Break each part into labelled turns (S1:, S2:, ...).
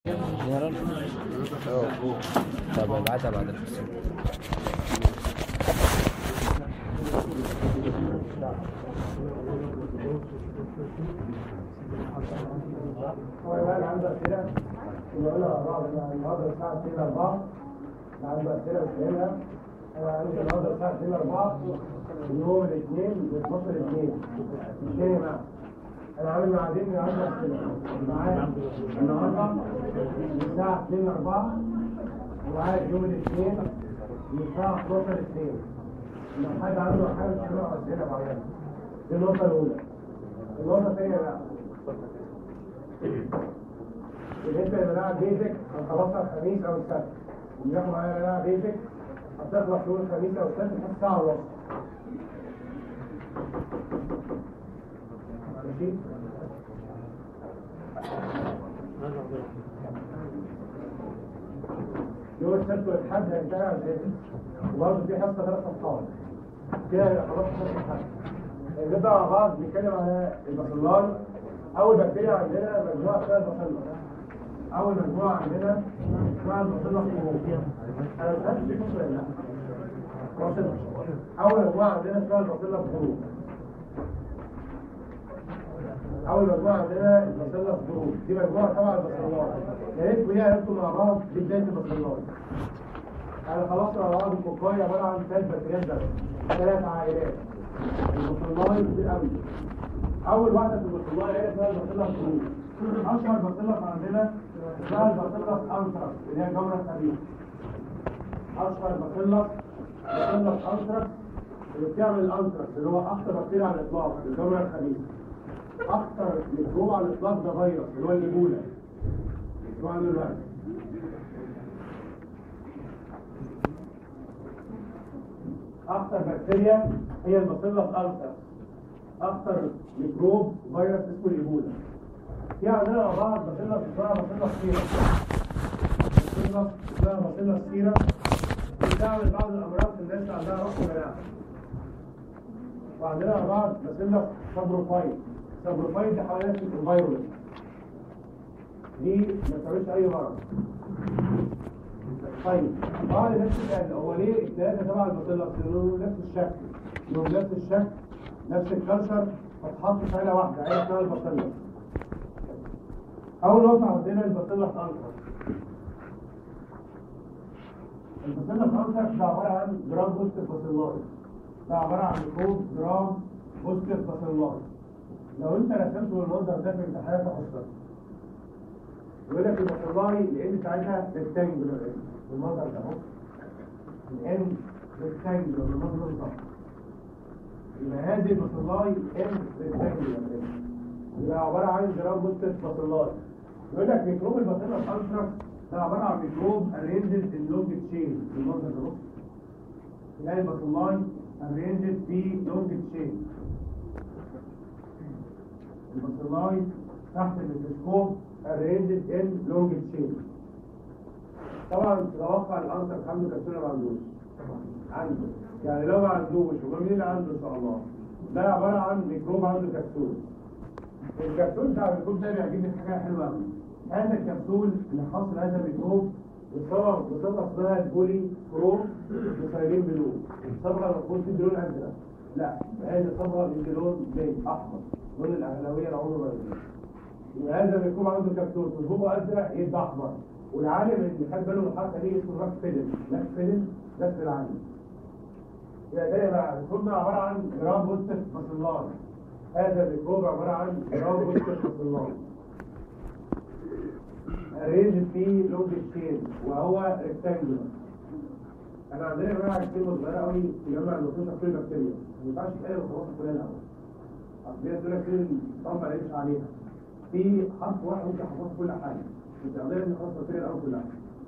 S1: طب ابعتها بعد الحصة
S2: هو يبقى عنده أسئلة نقول مع بعض أنا النهارده الساعة 2 4 عنده أسئلة مش فاهمها أنا عندي النهارده الساعة 2 4 يوم الاثنين ب 12 2 مش فاهم معاه أنا عامل ميعادين من عنده أسئلة معايا النهارده الساعة 2 4 ومعايا يوم الاثنين من الساعة 11 2 لو حد عنده حاجة مش فاهمها أسئلة معينة دي النقطة الأولى النقطة الثانية بقى بالنسبه لملاعب بيزك هنخلصها الخميس او السبت بناخد معايا ملاعب بيزك هتخلص يوم الخميس او السبت لحد ساعه ونص ماشي يوم السبت والحد هنتابع على البيزك وبرضه في حصه ثلاث صفحات كده هيبقى خلاص حصه الحد نبدا مع بعض نتكلم على الباسيلاي اول بكتيريا عندنا مجموعه اسمها الباسيلا اول مجموعه عندنا اسمها الباسيلا كوموفيا انا مش عارف ليه ولا لا واصل اول مجموعه عندنا اسمها الباسيلا كوموفيا اول مجموعه عندنا الباسيلا كوموفيا دي مجموعه تبع الباسيلات يا ريت وهي عرفتوا مع بعض دي بدايه الباسيلات انا خلصت مع بعض الكوكاي عباره عن ثلاث بكتيريات بس ثلاث عائلات الباسيلاي كتير قوي اول واحده في البطلات هي اسمها البطلة الخروج اشهر بطلة عندنا اسمها البطلة انترس اللي هي جمرة خبيث اشهر بطلة بطلة انترس اللي بتعمل الانترس اللي هو اخطر بكتيريا على الاطلاق الجمرة الخبيث اخطر ميكروب على الاطلاق ده فيروس اللي هو الايبولا اسمه عنه الوقت اخطر بكتيريا هي البطلة الانترس اكثر ميكروب فيروس اسمه الايبولا في عندنا مع بعض بطيله اسمها بطيله سكيرة بطيله اسمها بطيله سكيرة بتعمل بعض الامراض في الناس اللي عندها رأس مناعه وعندنا مع بعض بطيله سابروفايد سابروفايد دي حوالي نفس الفيروس دي ما بتعملش اي مرض طيب بعض الناس بتسال هو ليه الثلاثه تبع البطيله لانه نفس الشكل لهم نفس الشكل نفس الكالسر هتحط في عيله واحده عيله اسمها البطيله اول نقطه عندنا البطيله الانكر البطيله الانكر ده عباره عن جرام بوستيف باسيلاي ده عباره عن ميكروب جرام بوستيف باسيلاي لو انت رسمته بالمنظر ده في امتحانات هتحصل يقول لك الباسيلاي الان بتاعتها ريكتانجلر بالمنظر ده اهو الان ريكتانجلر بالمنظر ده يبقى هذه البطلاي ام ريكتانجلر يبقى عباره عن جرام بوستيف بطلاي يقول لك ميكروب البطيله الانترا ده عباره عن ميكروب ارينجد ان لونج تشين بالمنظر ده تلاقي البطلاي ارينجد في لونج تشين البطلاي تحت الميكروسكوب ارينجد ان لونج تشين طبعا تتوقع الانتر عنده كبسوله ما عندوش عنده يعني لو ما عندوش وما مين اللي عنده ان شاء الله ده عباره عن ميكروب عنده كبسول الكبسول بتاع الميكروب ده بيعجبني في حاجه حلوه قوي هذا الكبسول اللي خاص بهذا الميكروب بصبغه بصبغه اسمها البولي كروم بصيلين بلو الصبغه المفروض تدي لون ازرق لا هذه الصبغه بتدي لون زي احمر لون الاهلاويه العمر ما يبقى هذا الميكروب عنده كبسول صبغه ازرق يبقى احمر والعالم اللي خد باله من الحركه دي اسمه راك فيدل راك فيدل ده اسم العالم يبقى ده بقى الميكروب ده عباره عن جرام بوستيف باسيلاي هذا الميكروب عباره عن جرام بوستيف باسيلاي الرينج فيه لونج تشين وهو ريكتانجولار انا عندنا يا جماعه كلمه صغيره قوي تجمع النصوص كل بكتيريا ما ينفعش تقرا الخلاصه كلها الاول اصل هي تقول لك كلمه طبعا ما لقيتش عليها في حرف واحد ممكن احفظه كل حاجه انت عندنا الخلاصه البكتيريا الاول كلها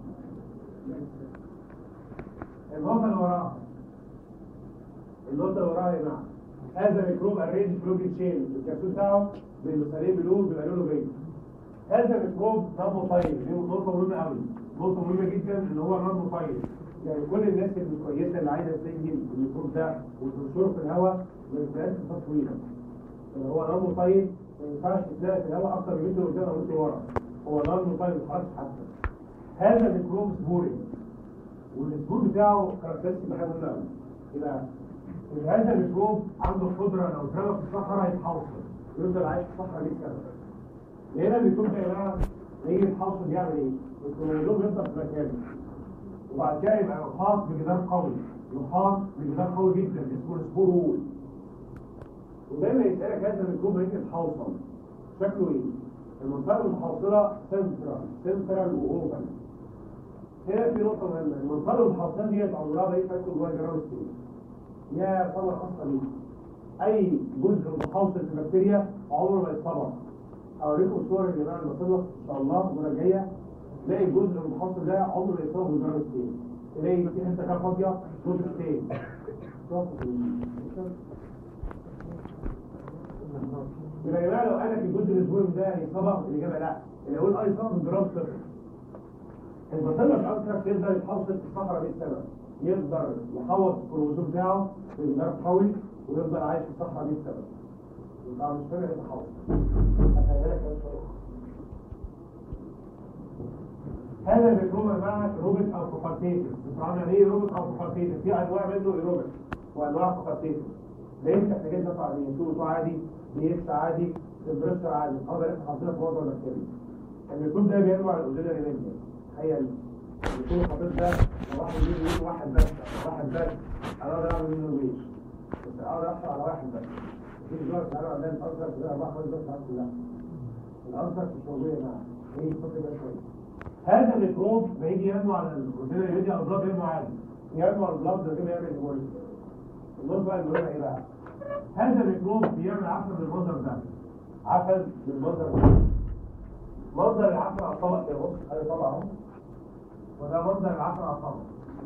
S2: النقطه اللي وراها النقطه اللي وراها يا جماعه هذا ميكروب الرينج فلوجي تشين الكبسول بتاعه بالمسارين بلون بيبقى لونه بيض هذا الميكروب نون طيب دي نقطه مهمه قوي نقطه مهمه جدا ان هو نون طيب يعني كل الناس الكويسه اللي عايزه تسجل الميكروب ده وتنشره في الهواء ما بتبقاش فتره طويله اللي هو نون طيب ما ينفعش تلاقي في الهواء اكتر من متر قدام او متر ورا هو نار مطيب الحرس حتى هذا الميكروب سبوري والسبور بتاعه كاركترستيك بحاجه مهمه قوي يبقى إن هذا الميكروب عنده قدره لو اترمى في الصحراء يتحوصل يفضل عايش في الصحراء 100 سنه هنا بيكون يا جماعه يجي يتحوصل يعمل ايه؟ الكروموزوم يفضل في مكانه وبعد كده يبقى يحاط بجدار قوي يحاط بجدار قوي جدا اسمه السبور وول ودايما يسألك هذا الميكروب هيجي يتحوصل شكله ايه؟ المنطقة المحوصلة سنترال سنترال وأوفل هنا في نقطة مهمة المنطقة المحوصلة ديت عمرها ما ينفع يدخل جواها جرام ستين يا صبر خاصة ليه أي جزء محوصل في البكتيريا عمره ما يتصبر أوريكم صور يا جماعة لما تخلص إن شاء الله المرة الجاية تلاقي الجزء المحوصل ده عمره ما يتصبر بجرام ستين تلاقي في حتة كده فاضية نقطة ستين يبقى يا جماعه لو قال لك الجزء الاسبوعي ده هيصبغ الاجابه لا اللي يقول اه يصبغ جرام صفر البطيله الانتراكس يقدر يتحوصل في الصحراء 100 سنه يقدر يحوط الكروموسوم بتاعه في جدار قوي ويفضل عايش في الصحراء 100 سنه يبقى مش فاهم يتحوط هفهمها لك هذا الميكروب يا جماعه روبوت او فوكالتيتيف بتفهمنا يعني ايه روبوت او فوكالتيتيف في انواع منه ايروبيك وانواع فوكالتيتيف ده يفتح حاجات نفع عادي صوته عادي بيكس عادي تمبريتشر عادي اه ده احنا حاطينها في وضع بكتيري الميكروب ده بينمو على الاوزيلا ريمينيا تخيل الميكروب الخطير ده لو واحد يجي يقول واحد بس واحد بس انا اقدر اعمل منه بيش بس اقدر احصل على واحد بس في دلوقتي انا عندنا الانسر كده اربعه خمس بس عارف كلها الانسر مش موجوده يا جماعه هي الخطير ده شويه هذا الميكروب بيجي ينمو على الاوزيلا ريمينيا او البلاد ينمو عادي ينمو على البلاد ده كده يعمل هيموريج النص بقى اللي ايه بقى هذا الميكروب بيعمل عفن بالمنظر ده عفن بالمنظر ده منظر العفن على الطبق كده بص ادي طبق اهو وده منظر العفن على الطبق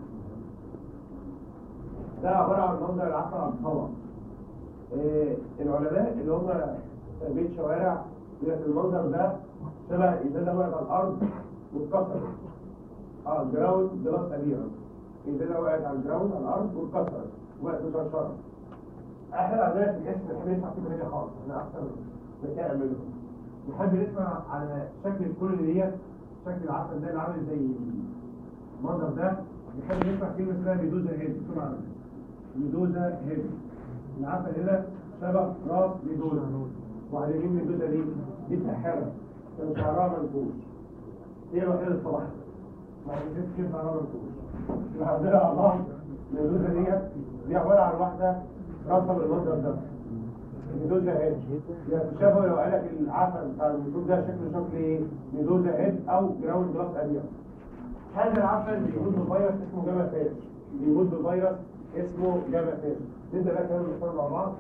S2: ده عباره عن منظر العفن على الطبق إيه العلماء اللي هم بيت شوارع يقول لك المنظر ده شبه ازازه وقعت على الارض واتكسرت اه جراوند جلاس كبيره ازازه وقعت على الجراوند على الارض واتكسرت وقعت مكسره احنا عندنا في الاسم نحب نسمع كلمه هي خالص انا اكثر ذكاء منهم نحب نسمع على شكل الكل ديت شكل العسل ده اللي عامل زي المنظر ده نحب نسمع كلمه اسمها ميدوزا هيد بسرعه ميدوزا هيد العسل هنا شبه راس ميدوزا وعلى اليمين ميدوزا دي دي ساحره كان شعرها منفوش هي الوحيده اللي صبحت ما عرفتش كيف شعرها منفوش اللي عندنا على بعض ميدوزا ديت دي عباره عن واحده راسها بالمنظر ده ميدوزا هيد يتشابه لو قالك العسل بتاع الميدوز ده شكله شكل ايه ميدوزا هيد او جراوند جلاس ابيض هذا العسل بيموت بفيروس اسمه جاما فاس بيموت بفيروس اسمه جاما فاس نبدا بقى كمان نختار مع بعض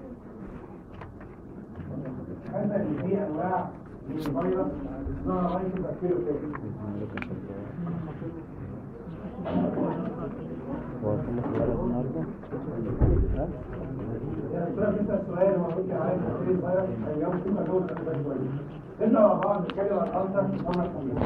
S2: هذا اللي فيه انواع من الفيروس اسمها رايتو بكتيريو
S1: هو كل خلال النهارده ها؟
S2: يعني السؤال انت السؤال هو ممكن عايز تشتري صغير هيجاوب كلمه جوه الاسئله شويه نبدا مع بعض نتكلم عن الانسر في الامر الخليجي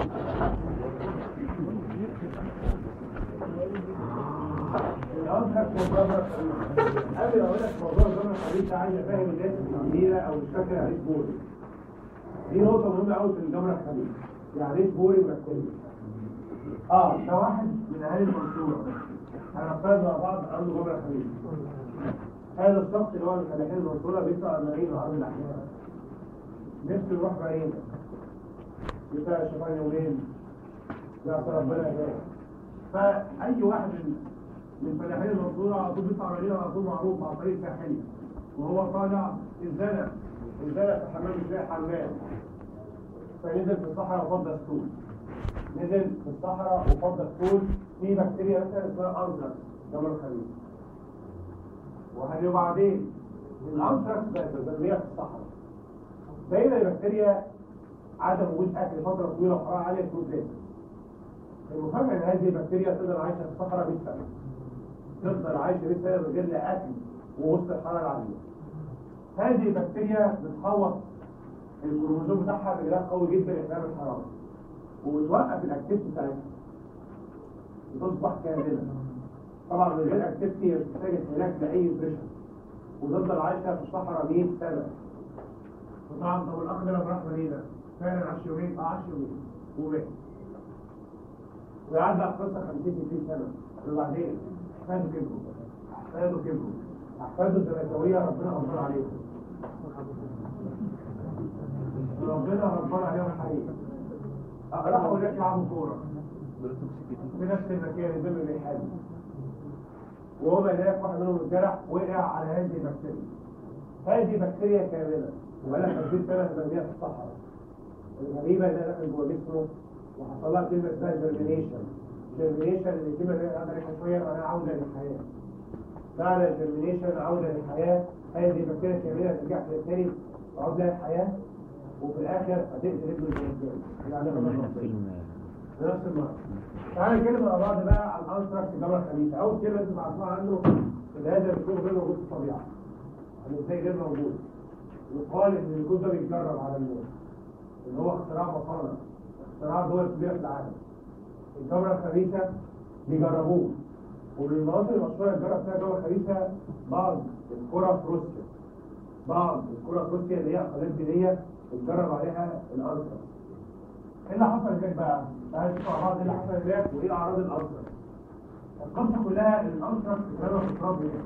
S2: الانسر في الامر الخليجي قبل ما اقول لك موضوع الامر الخليجي ده عايز افهم الناس الكبيره او مش فاكر عليه بوري دي نقطه مهمه قوي في الجمره الخليجي يعني ايه بوري بكتيريا اه ده واحد من اهالي المنصوره هنفترض مع بعض عنده جمره خليجي هذا الشخص اللي هو من الفلاحين المنصورة بيطلع الملايين وعرض الأحيان نفسه يروح بعيد يطلع الشيطان يومين يعصى ربنا هناك فأي واحد من من فلاحين المنصورة على طول بيطلع مدينة على طول معروف على طريق ساحلي وهو طالع الزنى الزنى في حمام ازاي حمام فنزل في الصحراء وفضى السول نزل في الصحراء وفضى السول في بكتيريا مثلا اسمها أنزل جمال الخليج وهل وبعدين الانثراكس بقت متربيه في الصحراء بين البكتيريا عدم وجود اكل فتره طويله وحراره عاليه تكون زي المفاجاه ان هذه البكتيريا تفضل عايشه في الصحراء 100 سنه تفضل عايشه 100 سنه من غير لا اكل ووسط الحراره العاليه هذه البكتيريا بتحوط الكروموزوم بتاعها بغلاف قوي جدا لاحتمال الحراره وبتوقف الاكتيفيتي بتاعتها بتصبح كامله طبعا من غير اكتيفيتي محتاج استهلاك لاي بريشر وتفضل عايشه في الصحراء 100 سنه وطبعا طب الاخ ده لما راح مدينه فعلا 10 يومين اه 10 يومين ومات وقعد بقى قصه 50 60 سنه وبعدين احفاده كبروا احفاده كبروا احفاده الزملكاويه ربنا غفر عليهم ربنا غفر عليهم الحقيقه آه، راحوا هناك يلعبوا كوره في نفس المكان اللي بين الريحان وهو هناك واحد منهم اتجرح وقع على هذه البكتيريا هذه بكتيريا كامله وبقالها 50 سنه مرميه في الصحراء الغريبه انها دخلت جوه جسمه وحصل لها كلمه اسمها جرمينيشن جرمينيشن اللي الكلمه اللي انا عليها شويه معناها عوده للحياه معنى الجرمينيشن عوده للحياه هذه البكتيريا كامله ترجع تاني تعود لها الحياه وفي الاخر هتقتل ابن الانسان يعني غلط
S1: فيلم
S2: بنفس المرة تعالى نتكلم مع بعض بقى عن الانثراكس الجبر الخبيثة أول كلمة انتوا عارفوها عنه إن هذا الكود غير موجود في الطبيعة يعني ازاي غير موجود يقال إن الكود ده بيتجرب على الناس إن هو اختراع مصانع اختراع دول كبيرة في العالم الجبر الخبيثة بيجربوه ومن المناطق المشهورة اللي جرب فيها الجبر الخبيثة بعض القرى في روسيا بعض القرى في روسيا اللي هي أقاليم دينية اتجرب عليها الانثراكس ايه اللي حصل هناك بقى؟ تعالى نشوف مع بعض ايه اللي حصل هناك وايه اعراض الانثراكس. القصه كلها ان الانثراكس اترمى في التراب هناك.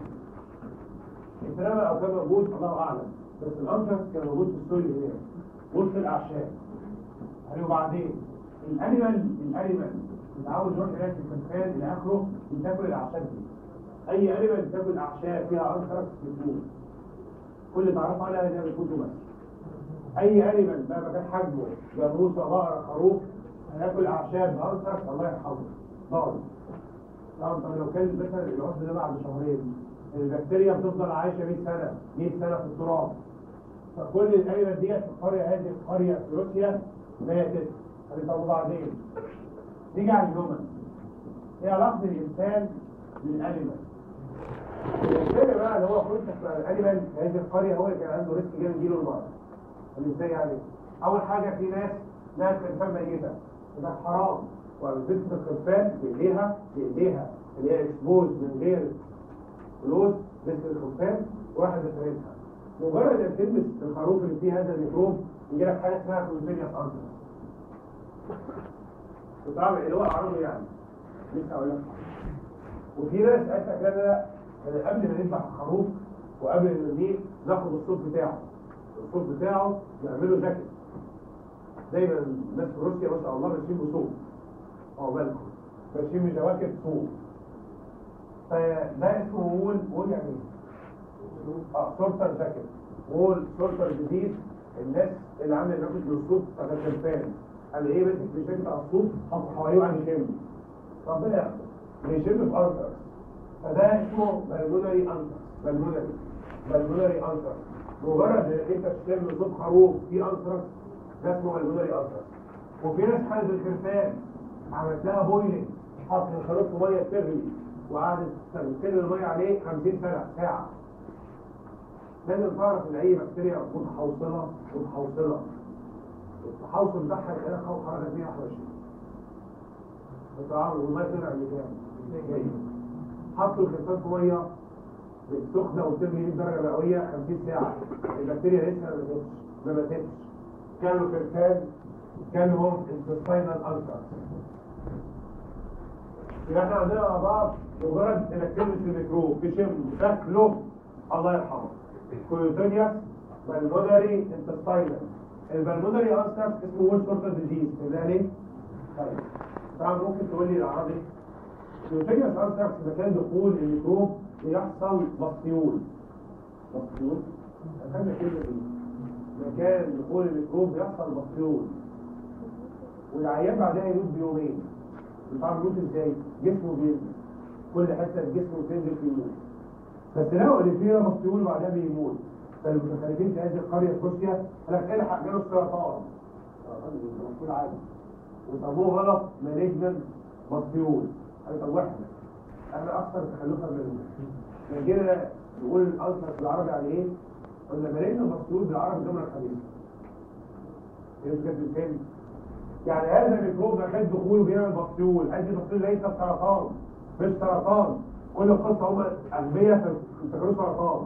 S2: اترمى او كان موجود الله اعلم بس الانثراكس كان موجود في السويل هناك وسط الاعشاب. يعني وبعدين الانيمال الانيمال متعود يروح هناك في الكنفان الى اخره وتاكل الاعشاب دي. اي انيمال بتاكل اعشاب فيها انثراكس بتموت. كل اللي تعرفه عنها ان هي بتموت بس. اي انيمال مهما كان حجمه جاموسه بقره خروف هياكل اعشاب انثراكس الله يرحمه ضار طب طب لو كان مثلا العشب ده بعد شهرين البكتيريا بتفضل عايشه 100 سنه 100 سنه في التراب فكل الانيمال ديت في القريه هذه القريه في روسيا ماتت طب وبعدين نيجي على الهيومن ايه علاقه الانسان بالانيمال الانسان بقى اللي هو كنت الانيمال في هذه القريه هو اللي كان عنده ريسك جامد يجيله المرض طب ازاي يعني اول حاجه في ناس ناس خلفان ميته ده حرام وبتمسك الخلفان بايديها بايديها اللي هي اكسبوز من غير فلوس مثل الخلفان واحد بيفردها مجرد ان تلمس الخروف اللي فيه هذا الميكروب يجي لك حاجه اسمها كلوزينيا انتر وطبعا اللي هو اعراضه يعني لسه اقول لك وفي ناس قالت لك لا لا لا أنا قبل ما نذبح الخروف وقبل ما نرميه ناخد الصوت بتاعه الصوت بتاعه نعمله جاكيت دايما الناس في روسيا ما شاء الله ماشيين بصوت اه بالكم ماشيين بجواكت صوت فده اسمه وول وول يعني ايه؟ اه سورتر جاكيت وول سورتر جديد الناس اللي عامله جاكيت للصوت بتاع الخلفان قال ايه ماسك في جاكيت على الصوت حط حواليه وقعد يشم ربنا ياخده بيشم في انترس فده اسمه بالمونري انترس بالمونري بالمونري انترس مجرد ان انت تشم صوت خروف في انترس ده اسمه بالمونري انترس وفي ناس حالة الخرفان عملت لها بويلنج حط الخروف في ميه تغلي وقعدت تغسل الميه عليه 50 سنه ساعه لازم تعرف ان اي بكتيريا متحوصله متحوصله التحوصل بتاعها يخليها خوف حركه 121 التعامل وما طلع بكام جاي حطوا الخرفان في ميه سخنه وتغلي 100 درجه مئويه 50 ساعه البكتيريا لسه ما ماتتش ما ماتتش كانوا خرفان كانوا هم انتستينال التر يبقى احنا عندنا مع بعض مجرد انك تلمس الميكروب تشم تاكله الله يرحمه كولوتونياس بالمونري انتستينال البلمونري انتر اسمه وول سورتر ديزيز فهمنا ليه؟ طيب طبعا ممكن تقول لي الاعراض ايه؟ كولوتونياس انتر في مكان دخول الميكروب بيحصل بطيول بطيول فهمنا كلمه ايه؟ مكان دخول الميكروب بيحصل بطيول والعيان بعدها يموت بيومين طبعا بيموت ازاي؟ جسمه بينزل كل حته في جسمه تنزل في يموت بس لو اللي فيها بطيول بعدها بيموت فالمتخرجين في هذه القريه في روسيا قال لك الحق جاله السرطان سرطان بطيول عادي وطبوه غلط مالجنال بطيول قال طب واحنا احنا اكثر تخلفا منهم جينا نقول الالتر بالعربي يعني ايه؟ قلنا مالجنال بطيول بالعربي جمله خبيثه ايه بجد الكلمه يعني هذا الميكروب مكان دخوله بيعمل بطيول هذه البطيول ليست سرطان مش سرطان كل القصه هم اغبياء في تكرير سرطان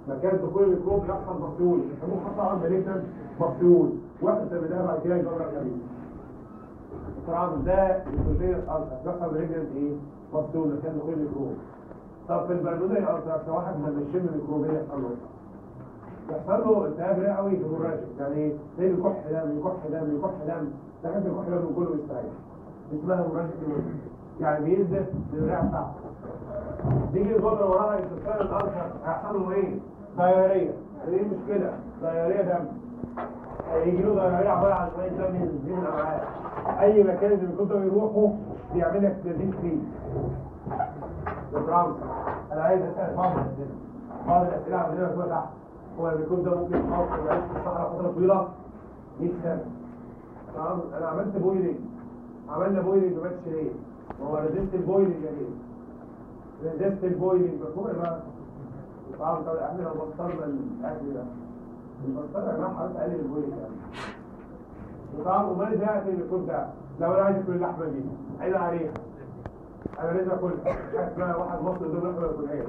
S2: مكان دخول الميكروب يحصل مفتول يسموه خطا مالجنت مفتول واحد سميناها بعد كده جرى خبيث طبعا ده الجزئيه الالتر يحصل مالجنت ايه مفتول مكان دخول الميكروب طب في البرمودري الالتر واحد من الشم الميكروبيه يحصل له يحصل له التهاب رئوي هيموراجيك يعني ايه زي بيكح دم يكح دم يكح دم لكن بيكح دم كله بيستريح اسمها هيموراجيك يعني بينزل من الرئه بتاعته تيجي الفتره وراها انتصار الالتر هيحصل له ايه دايريه ايه المشكله دايريه دم هيجي له دايريه عباره عن شويه دم ينزل من الامعاء اي مكان اللي بيكون ده يروحوا بيعمل لك نزيف فيه بالرمز انا عايز اسال بعض الاسئله بعض الاسئله عندنا جوه تحت هو اللي بيكون ده ممكن يتحط ويعيش في الصحراء فتره طويله 100 سنه تمام انا عملت بويلنج عملنا بويلنج ما ماتش ليه؟ ما هو ريزيست البويلنج يا ليه؟ ريزيست البويلنج مفهوم يا جماعه؟ طبعا طبعا احنا لو بطلنا الاكل ده البطل يا جماعه حضرتك قلل البويلنج يعني وطبعا امال ازاي اكل الميكروب ده؟ لو انا عايز اكل اللحمه دي عايز عليها انا لازم اكلها حاجه اسمها واحد مصر دول لحمه ما ياكلهاش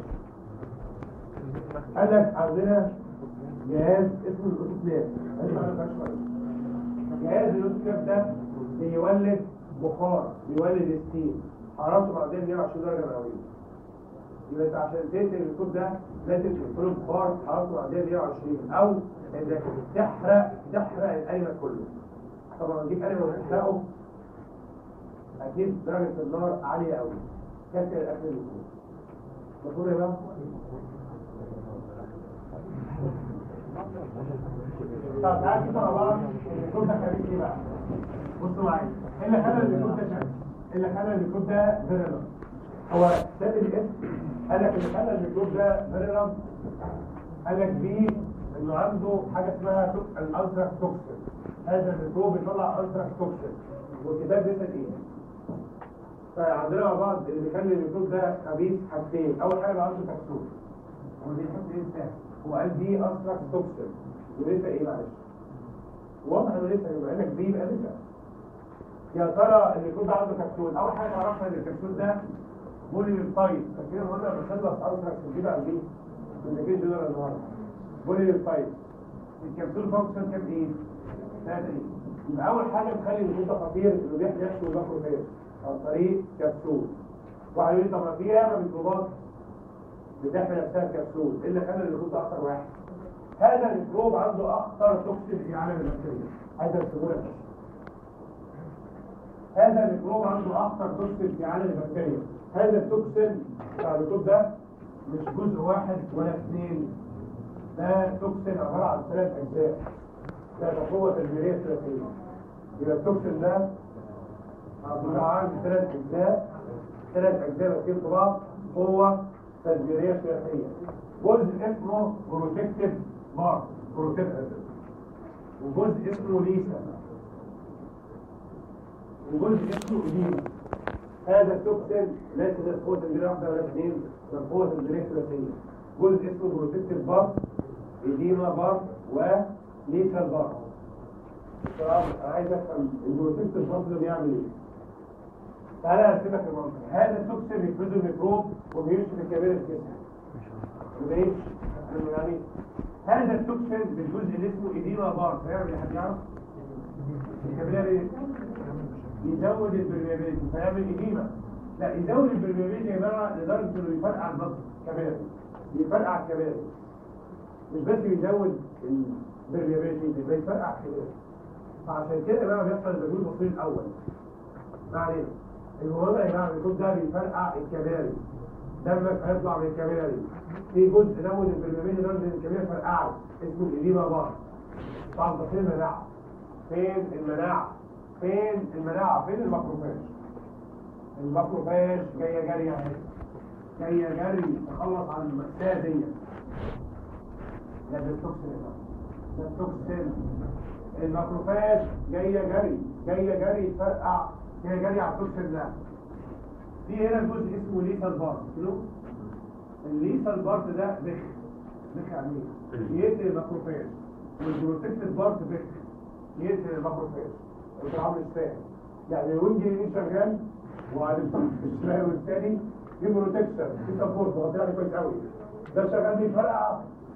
S2: قال لك عندنا جهاز اسمه الاوتوكليف جهاز الاوتوكليف ده بيولد بخار بيولد ستيم حرارته معديه 120 درجه مئويه يبقى انت عشان تقتل الكود ده لازم تدخله بخار حرارته معديه 120 او انك تحرق تحرق الانيمال كله طبعا تجيب انيمال وتحرقه اكيد درجه النار عاليه قوي كسر الاكل الكود مفهوم يا جماعه؟ طب تعالى كده مع بعض الكود ده خليك ايه بقى بصوا معايا ايه اللي خلى الكود ده شكل ايه اللي خلى الكود ده فيرلنت هو ساب الاسم قال لك اللي خلى الكود ده فيرلنت قال لك فيه انه عنده حاجه اسمها الالترا توكسين هذا الميكروب بيطلع الترا توكسين والكتاب بيسال ايه فعندنا مع بعض اللي بيخلي الميكروب ده خبيث حاجتين اول حاجه عنده تكسور هو بيحط ايه الثاني هو قال دي الترا توكسين ولسه ايه معلش واضح انه لسه يبقى لك دي يبقى لسه يا ترى اللي يكون ده عنده كبسول اول حاجه تعرفها ان الكبسول ده بولي للطيب فاكرين قلنا بنخلص الترا دي بقى دي من كده دولار النهارده بولي للطيب الكبسول فانكشن كام ايه؟ ثلاثه ايه يبقى اول حاجه تخلي الوجود ده خطير انه بيحمي نفسه من الميكروبات عن طريق كبسول واحد يقول لي طب ما في ياما ميكروبات بتحمي نفسها الكبسول ايه اللي خلى الوجود ده اكتر واحد؟ هذا الميكروب عنده اخطر توكسين في عالم البكتيريا عايز ارسمه لك هذا الميكروب عنده اخطر توكسين في عالم البكتيريا هذا التوكسين بتاع الميكروب ده مش جزء واحد ولا اثنين ده توكسين عباره عن ثلاث اجزاء ده قوه تدميريه ثلاثيه يبقى التوكسين ده عباره عن ثلاث اجزاء ثلاث اجزاء ماسكين في بعض قوه تدميريه ثلاثيه جزء اسمه بروتكتيف مارك بروتكتيف وجزء اسمه ليسا وجزء اسمه إديمة هذا التوكسين ليس من قوة الجريح واحدة ولا اثنين من قوة الجريح ثلاثية جزء اسمه بروتكتيف بارت إديمة بارت وليسا بارت بصراحة أنا عايز أفهم البروتكتيف بارت ده بيعمل إيه؟ تعالى أرسمك المنطق هذا التوكسين بيفرزه الميكروب وبيمشي في الكبير الجسم وبيمشي يعني هذا التوكسين بالجزء اللي اسمه إديمة بارت هيعمل حد يعرف؟ الكابيلاري يزود البرميابيلتي فيعمل إديمة لا يزود البرميابيلتي يا جماعة لدرجة إنه يفرقع البطن كابيلاري يفرقع الكابيلاري مش بس يزود البرميابيلتي ده يفرقع الكابيلاري فعشان كده يا جماعة بيحصل البرميل البصري الأول ما علينا المهم يا جماعة الكود ده بيفرقع الكابيلاري دمك هيطلع من الكابيلاري في جزء زود البرميابيلتي لدرجة إن الكابيلاري فرقعه اسمه الإديمة بار طبعا ده فين المناعة فين المناعة فين المناعة فين الماكروفاج الماكروفاج جاية جري اهي جاية جري تخلص عن المأساة دي ده التوكسين ده التوكسين الماكروفاج جاية جري جاية جري تفرقع جاية جري على التوكسين ده في هنا جزء اسمه ليثال بارت شنو؟ الليثال بارت ده بخ بخ يعني ايه؟ يقتل الماكروفاج والبروتكتيف بارت بخ يقتل الماكروفاج انت عامل ازاي يعني الوينج يمين شغال وعلى الشمال والثاني في بروتكشن في سبورت هو بيعمل كويس قوي ده شغال بيفرقع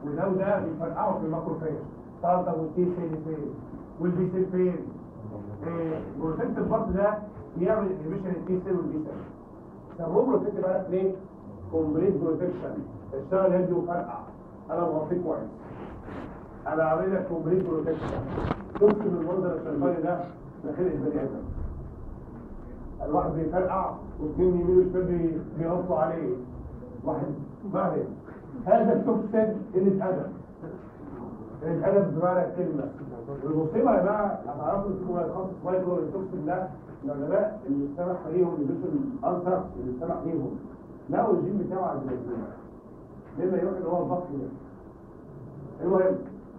S2: وده وده بيفرقعوا في الماكروفاج طالطه والتي سيل فين والبي سيل فين إيه، بروتكت البط ده بيعمل انهبيشن التي سيل والبي سيل طب هو بروتكت بقى ليه كومبليت بروتكشن اشتغل يدي وفرقع انا مغطيه كويس انا عامل لك كومبليت بروتكشن شفت من المنظر السلفاني ده داخل البني ادم الواحد بيفرقع واثنين يمين وشمال بي- بيغطوا عليه واحد مهل هذا التوكسين قلة أدب قلة أدب بمعنى الكلمة والمصيبة يا جماعة هتعرفوا انتوا هتخصص مايكرو التوكسين ده العلماء اللي سمح ليهم يدرسوا الأنثر اللي سمح ليهم لقوا الجين بتاعه عند الجين مما يروح ان هو الضغط ده المهم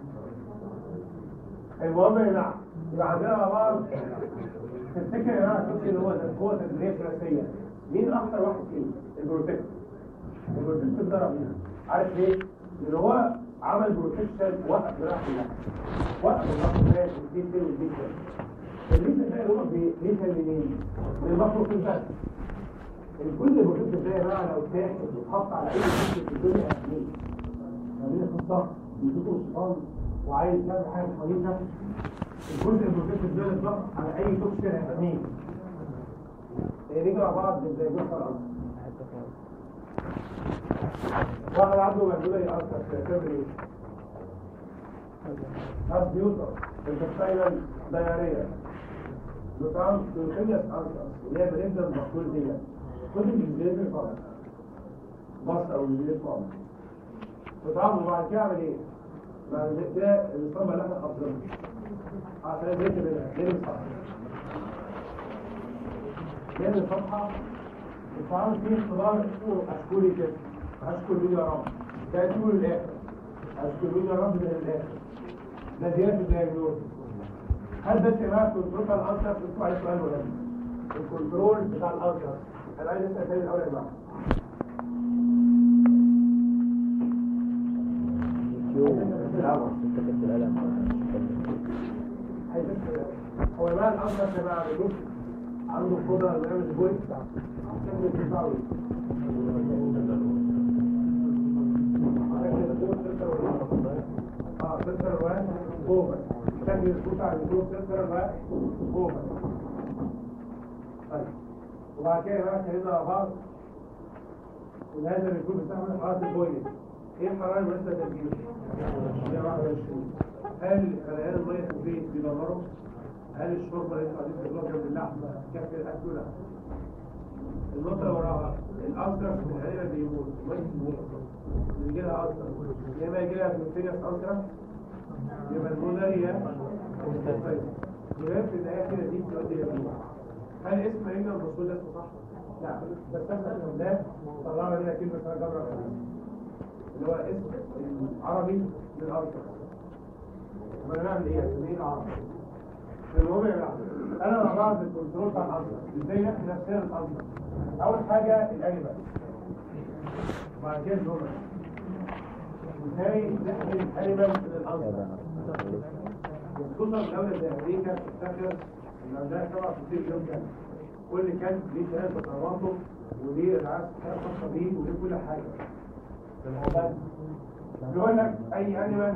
S2: المهم يا جماعه يبقى عندنا مع بعض تفتكر يا جماعه التوكسين اللي هو القوه التدريبيه الثلاثيه مين اكتر واحد فيهم البروتكتور البروتكتور ده رهيب عارف ليه؟ لان هو عمل بروتكشن وقف جراحه اللحم وقف الضغط ده والدي سي والدي سي الليسن ده اللي هو بليسن منين؟ من المفروض بس الكل بروتكتور ده يا جماعه لو اتاخد واتحط على اي شيء في الدنيا هتلاقيه خلينا في الضغط بيشوفوا الشيطان وعايز يعمل حاجه خليطه الجزء البروتكتور ده الضغط على اي توكسين هيحميه نيجي مع بعض زي جوه الارض واحد عنده مجهولة يأثر تعمل ايه؟ ناس بيوصل الكستايلة دايرية بتعمل بيوتينيس أنسر اللي هي بنبدأ المقصود دي كل الجزيرة فقط بص أو الجزيرة فقط بتعمل وبعد كده أعمل ايه؟ بعد كده الإصابة اللي احنا حافظينها عشان بيت منها ليه الصفحة؟ ليه الصفحة؟ الطعام فيه اختبار اسمه أشكولي كده أشكر مين يا رب ده تقول الآخر أشكر مين يا رب من الآخر ده زيادة الدياجنوز هل بس يا جماعة الكنترول بتاع الألتر بتسمع عليه سؤال مهم الكنترول بتاع الألتر أنا عايز أسأل تاني الأول يا جماعة
S1: تكتب القلم
S2: عايز أسأل هو يا جماعة الألتر يا جماعة بيجوز عنده قدرة إنه يعمل بوينت عشان يتفاعل اه سنتر واحد اوفر شكل الصوت على الجروب سنتر واحد اوفر طيب وبعد كده بقى اتكلمنا مع بعض ان هذا بيكون بيستعمل حراره البوينت ايه الحراره المناسبه للتسجيل؟ 121 هل غليان الميه في البيت بيدمره؟ هل الشوربه اللي انتوا قاعدين تاكلوها جنب اللحمه كافيه الاكل ولا لا؟ النقطة اللي وراها الألسر في الغالبة بيموت ما يموت بيجي لها ألسر يا إما يجي لها بنوتينيوس ألسر يبقى الموناريا يبقى في النهاية كده دي بتؤدي إلى الموت هل اسم رجل الرسول ده اسمه صح؟ لا بس احنا في الناس طلعنا منها كلمة اسمها جبر اللي هو اسم العربي للألسر يبقى نعمل إيه؟ هنسميه العربي المهم يا جماعه انا مع بعض الكنترول بتاع الانسر ازاي نحمي نفسنا من الانسر اول حاجه الانيمال وبعد كده الهومن ازاي نحمي الانيمال من الانسر خصوصا الدوله زي امريكا تفتكر ان عندها سبع كتير جدا كل كلب ليه ثلاث تصرفاته وليه العاب خاصه بيه وليه كل حاجه في الموضوع بيقول لك اي انيمال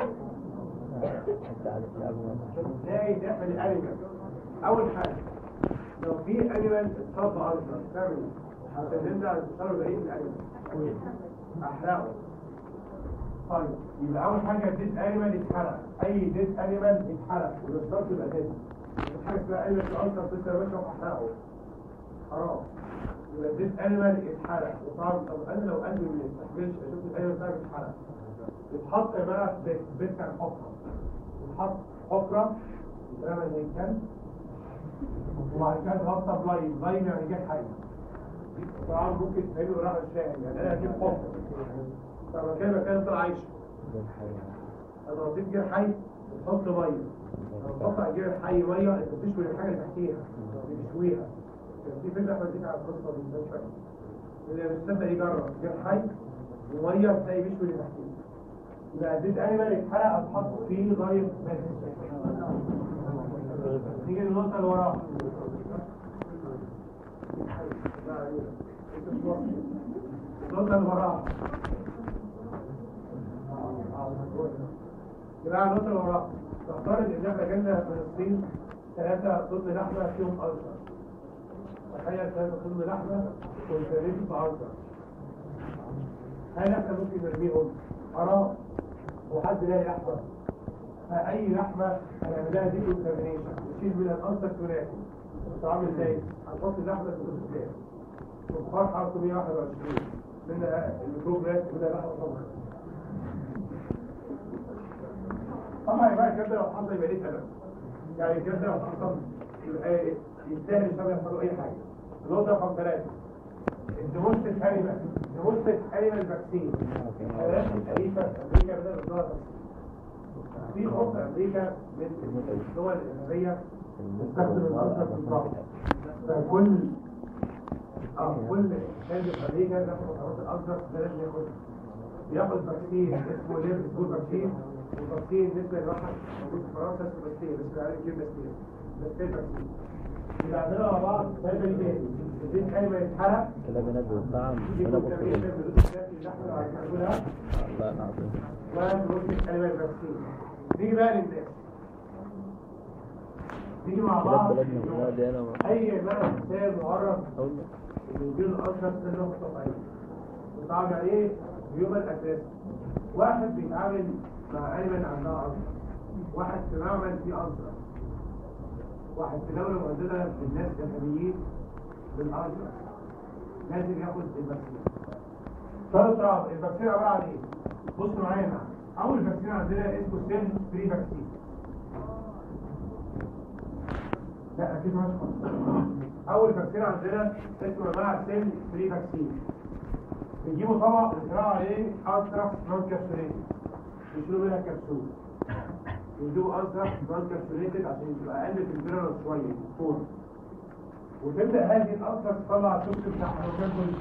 S1: حتى على الشعب
S2: ازاي تعمل الانيمال اول حاجه لو في انيمال اتصاب بألسر تعمل عشان نبدا نشتغل بقيه الانيمال احرقه طيب يبقى اول حاجه ديد انيمال يتحرق اي ديد انيمال يتحرق والاشتراك يبقى ديد مفيش حاجه اسمها انيمال في الالسر تسلم يا باشا واحرقه حرام يبقى ديد انيمال يتحرق وطبعا طب انا لو قلبي ما يستحملش اشوف الانيمال بتاعي يتحرق يتحط يا جماعه في بيت بيت كان حفره يتحط حفره يترمى زي الكلب وبعد كده تغطى بلايم بلايم يعني جه حي طبعا ممكن تعمله رغم الشاهد يعني انا اجيب حفره طب كده مكان طلع عايشه انا اضيف جير حي وتحط ميه لما تقطع جير الحي ميه انت بتشوي الحاجه اللي تحتيها بتشويها كان في فكره احنا اديك على القصه دي من شويه اللي مش مصدق يجرب جير حي وميه تلاقي بيشوي اللي تحتيه يبقى زيت انيمال يتحرق اتحط فيه لغايه ما نيجي للنقطه اللي وراها النقطه اللي وراها يبقى النقطة اللي وراها نفترض إن إحنا جالنا من الصين ثلاثة طن لحمة فيهم ألسر تخيل ثلاثة طن لحمة والثلاثة في ألسر هل إحنا ممكن نرميهم؟ حرام وحد لاقي لحمة فأي لحمة هنعملها دي كونتامينيشن نشيل منها الألسر ثلاثي عامل ازاي؟ هنحط اللحمة في الكتاب والفرح حرف 121 منها الميكروب رياكت منها لحمة طبعا طبعا يبقى الكلام ده لو حصل يبقى ليه سبب يعني الكلام ده لو حصل يبقى يستاهل الشباب يحصل له اي حاجه النقطه رقم ثلاثه الدوموستيك انيمال الدوموستيك انيمال فاكسين حيوانات الاليفه في امريكا بدات تطلع في خط امريكا من الدول الاجنبيه تستخدم الارض في الضغط فكل اه كل شاب في امريكا بياخد القرارات الازرق ده لازم ياخد بياخد فاكسين اسمه ليف سكول فاكسين وفاكسين بالنسبه لواحد موجود في فرنسا اسمه باستيل بس عليه كلمه باستيل باستيل فاكسين يبقى عندنا مع بعض ثلاثه دي تاني الزيت اي ما يتحرق
S1: كلام ينبه الطعم
S2: يجي
S1: ولا
S2: كل
S1: بطل
S2: كميه من اللحمه اللي عايزين ناكلها
S1: لا نعطيه
S2: ونروح كلمه فاكسين نيجي بقى للناس نيجي مع بعض
S1: كلام بلدنا لا دي انا
S2: اي مرض مثال معرف
S1: اقول
S2: الوجود الأصغر ده نقطة طبيعية بيتعامل عليه بيوم الأساس واحد بيتعامل مع أيمن عندها أصغر واحد في معمل فيه أصغر واحد في دولة مهددة بالناس الجنوبيين بالأصغر لازم ياخد الفاكسين شرط رابع الفاكسين عبارة عن إيه؟ بصوا معايا معايا أول فاكسين عندنا اسمه سيل فري فاكسين لا أكيد مش اول فاكسين عندنا اسمه يا جماعه سيل فري فاكسين بيجيبوا طبق ويزرعوا عليه ازرق نون كابسوليتد يشيلوا منها كبسول يجيبوا ازرق نون كابسوليتد عشان تبقى اقل في الفيرنس شويه فور وتبدا هذه الازرق تطلع التوكسين بتاعها وتاكل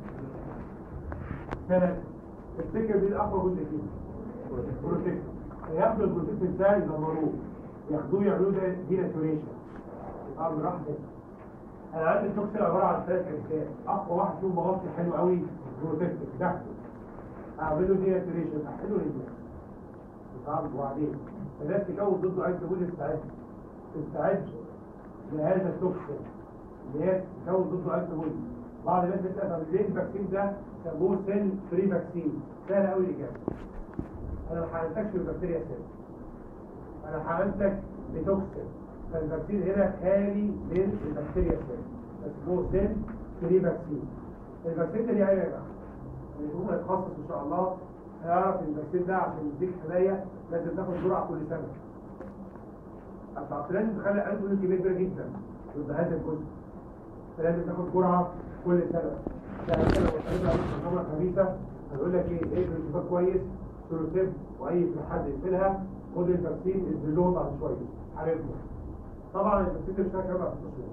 S2: كانت تفتكر دي الاقوى جزء فيها بروتكت هياخدوا البروتكت ازاي يدمروه ياخدوه يعملوه ده دي ناتوريشن اه براحتك انا عندي التوكسين عباره عن ثلاث اجزاء اقوى واحد فيهم مغطي حلو قوي بروتكتيف تحته اعمله دي ناتوريشن احله رجله صعب وبعدين الناس تكون ضده عايز تقول استعد استعد لهذا التوكسين اللي هي تكون ضده عايز تقول بعض الناس بتسال طب ليه الفاكسين ده سموه سيل فري فاكسين سهل قوي الاجابه انا ما حقنتكش بالبكتيريا سيل انا حقنتك بتوكسين فالفاكسين هنا خالي من البكتيريا سيل اسمه سيل فري فاكسين الفاكسين ده ليه عيب يا جماعه اللي هو يتخصص ان شاء الله هيعرف ان الفاكسين ده عشان يديك حمايه لازم تاخد جرعه كل سنه اصل لازم تخلي قلبه كميه كبيره جدا ضد هذا الجزء فلازم تاخد جرعه كل سنه يعني انت لو اتكلمت عليك محاضره خبيثه هيقول لك ايه ايه الانتفاض كويس سلوسيب واي في حد يقفلها خد الفاكسين انزلوه بعد شويه عارفه طبعا الفاكسين ده مش هيكمل بعد ست شهور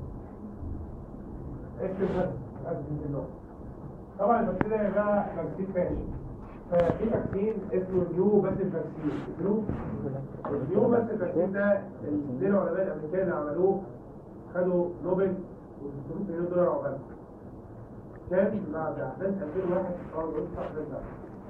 S2: اكتب بس أكتب بالله. طبعا الفاكسين ده يا جماعه فاكسين فاشل ففي فاكسين اسمه نيو بس فاكسين نيو النيو بس الفاكسين ده الاثنين العلماء الامريكان اللي عملوه خدوا نوبل و300 مليون دولار عقبال كان بعد احداث 2001 اه بص احداث ده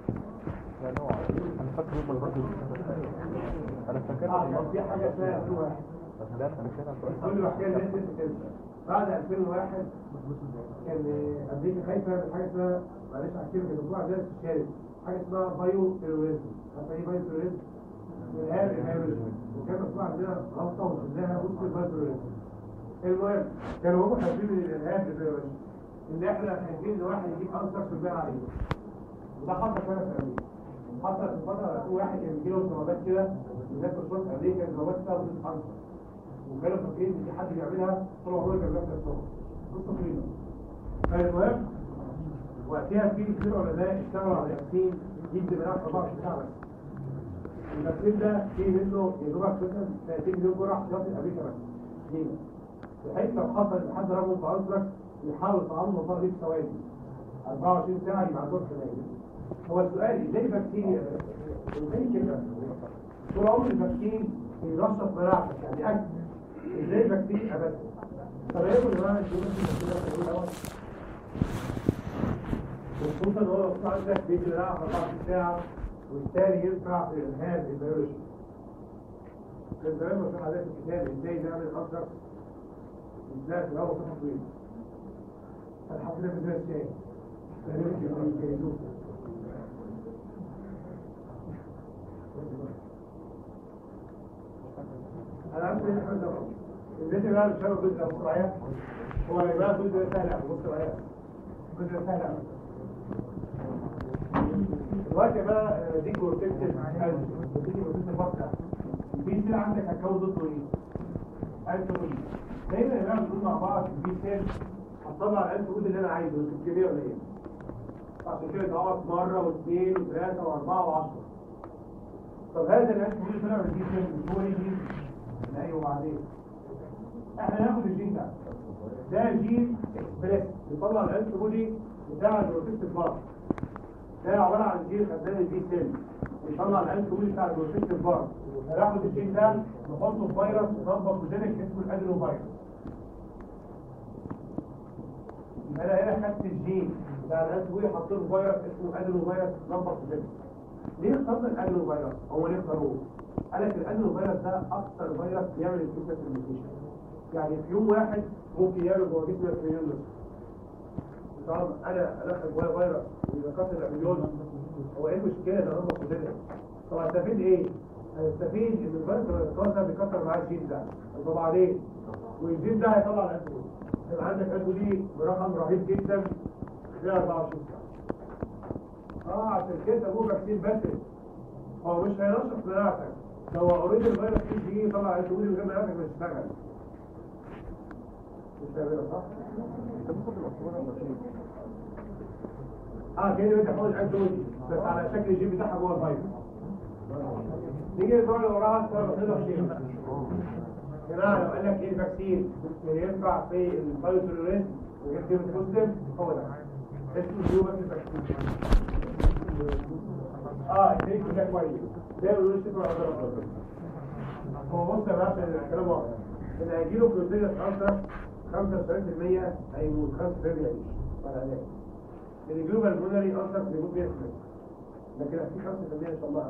S1: انا فاكر هم الراجل انا فاكر
S2: اه كان في حاجه اسمها 2001
S1: ده انا كده
S2: كل حكايه الناس لسه تنسى بعد 2001 كان امريكا خايفه من حاجه اسمها معلش احكي لك الدكتور عندنا استشاري حاجه اسمها بايو تيروريزم عارفه ايه بايو تيروريزم؟ الارهاب الارهابي وكان مكتوب عندنا غلطه وشلناها وسط البايو تيروريزم المهم كانوا هم خايفين من الارهاب التيروريزم ان احنا خايفين ان واحد يجيب انصر في البيع عليه وده حصل فعلا في امريكا حصل في فتره في واحد كان بيجيله اضطرابات كده الناس في امريكا اضطرابات بسبب الانصر وكانوا فاكرين ان في حد بيعملها طول عمره كان بيعمل الصور قصه طويله فالمهم وقتها في كتير علماء اشتغلوا على الفاكسين يدي بناء 24 ساعه بس الفاكسين ده في منه يا دوبك مثلا 30 مليون جرعه في امريكا بس ليه؟ بحيث لو حصل ان حد رموا في ازرق يحاول يطعمه المطار دي في ثواني 24 ساعه يبقى عندهم حمايه هو السؤال ازاي فاكسين يا ازاي كده طول عمر الفاكسين بينشط مناعتك يعني اكل ازاي فاكسين ابدا طب ايه اللي بقى الجمله دي كده الاول وخصوصا ان هو لو عندك بيجي مناعه 24 ساعه وبالتالي ينفع في الإرهاب البيولوجي كان زمان مشروع عليه في الكتاب ازاي نعمل أنتركس ازاي في الأول صفحة طويلة الحمد لله بدنا الشيء انا عارف ان احنا ده الناس بقى مش عارف جزء مصرعيات هو يا جماعه جزء سهل على مصرعيات جزء سهل على دلوقتي بقى دي بروتكتيف دي بروتكتيف فاكتور البي سيل عندك هتكون ضده ايه؟ انتوني دايما يا جماعه بنقول مع بعض البي سيل هتطلع الانتوني اللي انا عايزه الكميه قليله عشان كده تقعد مره واثنين وثلاثه واربعه وعشره طب هذا الانتوني اللي طلع من البي سيل مش هو ايه جين؟ ايوه وبعدين احنا ناخد الجين ده ده جين اكسبريس بيطلع الانتي بودي بتاع البروتكتيف بار ده عباره عن جين خزان البي سيل بيطلع الانتي بودي بتاع البروتكتيف بار هناخد الجين ده نحطه في فيروس مطبق وذلك اسمه الادينو فيروس يبقى انا هنا خدت الجين بتاع الانتي بودي حطيته في فيروس اسمه ادينو فيروس مطبق وذلك ليه اخترنا الادينو فيروس هو ليه اختاروه قال لك الادينو فيروس ده اكثر فيروس بيعمل انفكشن الميوتيشن يعني في يوم واحد ممكن يعمل جوه جسمك مليون نص طبعا انا ادخل جوه فيروس ويكسر المليون هو ايه المشكله ده ربط كلنا طب هستفيد ايه؟ هستفيد ان الفيروس لما يتكسر ده بيكسر معاه الجين ده طب بعدين والجين ده هيطلع الانتي يبقى عندك انتي برقم رهيب جدا خلال 24 ساعه اه عشان كده ابوه فاكسين بس هو مش هينشط مناعتك لو اوريدي الفيروس فيه جين طلع انتي من غير مناعتك مش هتشتغل اه كده انت حاول انتوني بس على شكل الجيب بتاعها جوه الفيروس نيجي للدور اللي وراها السؤال بسيطه شيء يا جماعه لو قال لك ايه الفاكسين اللي ينفع في الفيروس وغير كده بوزيتيف هو ده اسمه اليو بس الفاكسين اه التريك ده كويس ده بيقولوا صفر ولا هو بص يا باشا الكلام واضح اللي هيجيله بروتين الكانسر 95% هيموت 5% يعيش ولا علاج اللي يجيله بالمونري اصلا بيموت 100% لكن في 5% ان شاء الله